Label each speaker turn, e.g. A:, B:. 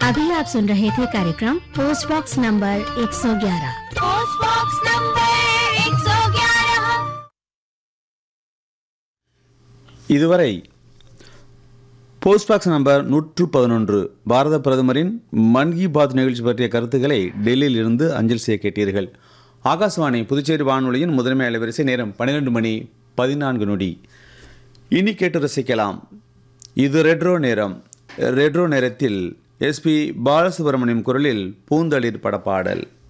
A: अभी आप सुन रहे थे कार्यक्रम post box number 111
B: post box number 111
C: இதுவரை போஸ்ட் நம்பர் நூற்று பதினொன்று பாரத பிரதமரின் மன் கி பாத் நிகழ்ச்சி பற்றிய கருத்துக்களை டெல்லியில் இருந்து அஞ்சல் செய்ய கேட்டீர்கள் ஆகாசவாணி புதுச்சேரி வானொலியின் முதன்மை அலைவரிசை நேரம் பன்னிரெண்டு மணி பதினான்கு நொடி இனி கேட்டு ரசிக்கலாம் இது ரெட்ரோ நேரம் ரெட்ரோ நேரத்தில் எஸ்பி பாலசுப்ரமணியம் குரலில் பூந்தளிர் படப்பாடல்